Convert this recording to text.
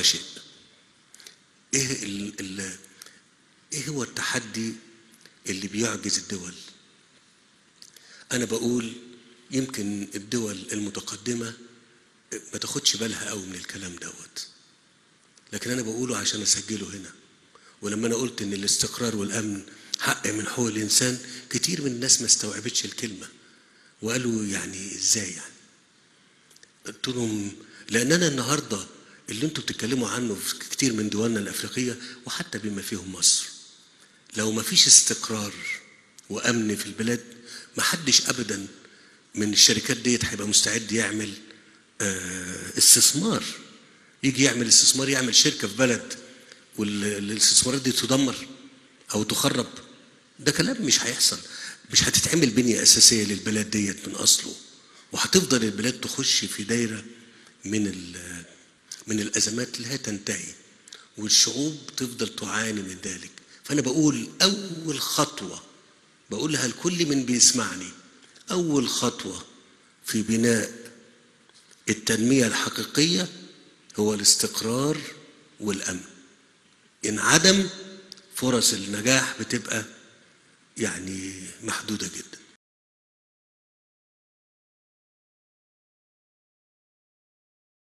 شيء ايه ال ال ايه هو التحدي اللي بيعجز الدول انا بقول يمكن الدول المتقدمه ما تاخدش بالها قوي من الكلام دوت لكن انا بقوله عشان اسجله هنا ولما انا قلت ان الاستقرار والامن حق من حقوق الانسان كتير من الناس ما استوعبتش الكلمه وقالوا يعني ازاي يعني قلت لهم لان انا النهارده اللي انتوا بتتكلموا عنه في كتير من دولنا الافريقيه وحتى بما فيهم مصر لو ما فيش استقرار وامن في البلاد ما حدش ابدا من الشركات ديت هيبقى مستعد يعمل آه استثمار يجي يعمل استثمار يعمل شركه في بلد والاستثمارات دي تدمر او تخرب ده كلام مش هيحصل مش هتتعمل بنيه اساسيه للبلاد ديت من اصله وهتفضل البلاد تخش في دايره من من الازمات لا تنتهي والشعوب تفضل تعاني من ذلك فانا بقول اول خطوه بقولها لكل من بيسمعني اول خطوه في بناء التنميه الحقيقيه هو الاستقرار والامن انعدم فرص النجاح بتبقى يعني محدوده جدا